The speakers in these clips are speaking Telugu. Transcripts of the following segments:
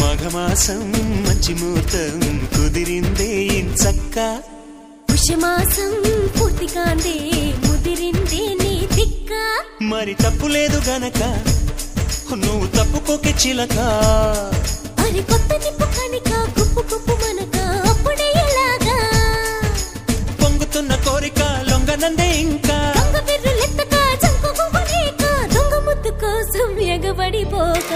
మాఘమాసం మంచి ముహూర్తం కుదిరిందే చక్క పుష్యమాసం పూర్తిగాందే ముదిరిందే నీ దిక్క మరి తప్పు లేదు గనక నువ్వు తప్పుకోకే చిలక మరి కొత్త నిప్పు కనిక గుప్పు గుప్పు మనక అప్పుడే ఎలాగా పొంగుతున్న కోరిక లొంగనందే ఇంకా దొంగ బిర్రులెత్తక చంకు గువ్వలేక దొంగ ముద్దు కోసం ఎగబడిపోక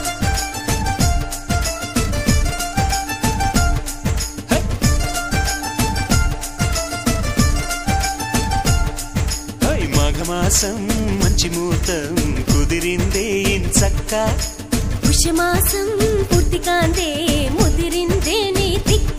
హై మాఘమాసం మంచి ముహూర్తం కుదిరిందే చక్క పుష్యమాసం పూర్తిగాందే ముదిరిందే నీ దిక్క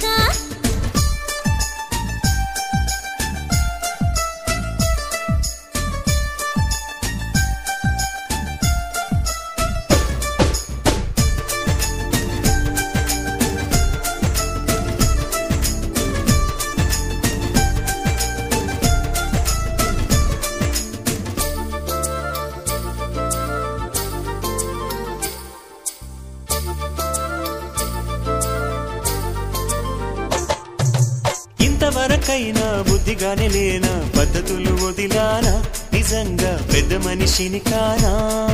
ఇంతవరకైనా బుద్ధిగానే లేనా పద్ధతులు వదిలానా నిజంగా పెద్ద మనిషిని కానా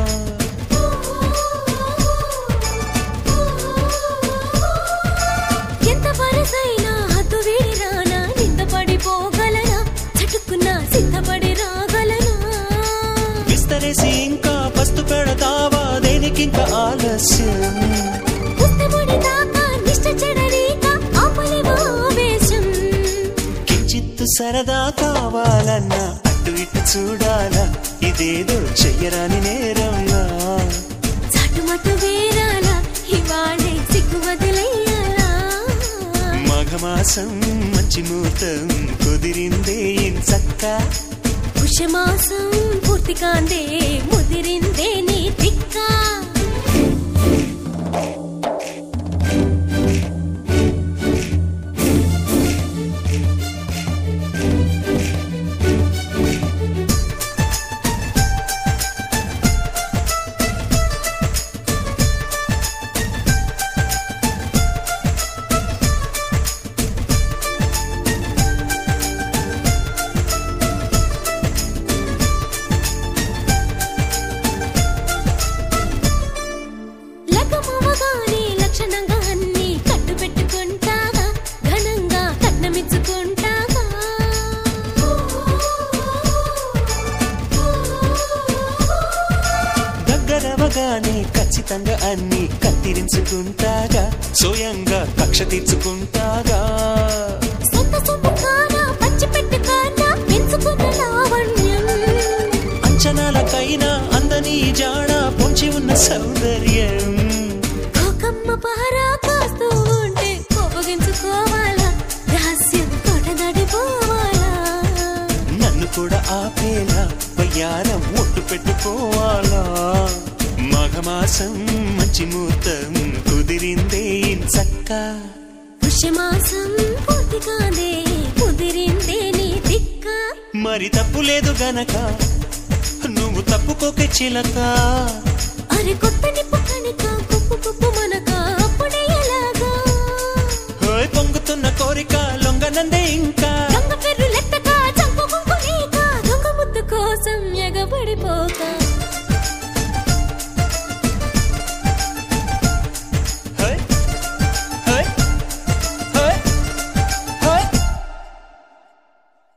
ఎంత వరసైనా హద్దు వీడి రానా నింద పడిపోగలనా చటుక్కున సిద్ధపడి రాగలనా విస్తరేసి ఇంకా పస్తు పెడతావా దేనికింక ఆలస్యం పుస్తముడి దాకా నిష్ట చెడరీక ఆపలేవా ఆవేశం కించిత్తు సరదా కావాలన్నా అటు ఇటు చూడాలా ఇదేదో చెయ్యరాని నేరంలా చాటుమటు వేరాలా ఇవాళే సిగ్గు వదిలేయాలా మాఘమాసం మంచి ముహూర్తం కుదిరిందే చక్క పుష్యమాసం పూర్తిగాందే ముదిరిందే నీ దిక్క లగ్గమవగానే లక్షణంగా అన్ని కట్టు పెట్టుకుంటాగా ఘనంగా కట్నమిచ్చుకుంటాగా దగ్గరవగానే ఖచ్చితంగా అన్ని కత్తిరించుకుంటాగా స్వయంగా కక్ష తీర్చుకుంటాగా సొంత సొమ్ము కానా పచ్చి పెట్టు కానా పెంచుకున్న లావణ్యం అంచనాలకైనా అందని జాడ పొంచి ఉన్న సౌందర్యం కోకమ్మ పహరా కాస్తూ ఉంటే కోపగించుకోవాలా రహస్యం తోట నడిపోవాలా నన్ను కూడా ఆపేలా వయ్యారం ఒట్టు పెట్టుకోవాలా మాఘమాసం మంచి ముహూర్తం కుదిరిందే చక్క పుష్యమాసం పూర్తిగానే కుదిరిందే నీ దిక్క మరి తప్పు లేదు గనక నువ్వు తప్పుకోకే చిలక అరే కొత్త నిప్పు కనుక కుప్పు కుప్పు మనక అప్పుడే ఎలాగా ఓయ్ పొంగుతున్న కోరిక లొంగనందే ఇంకా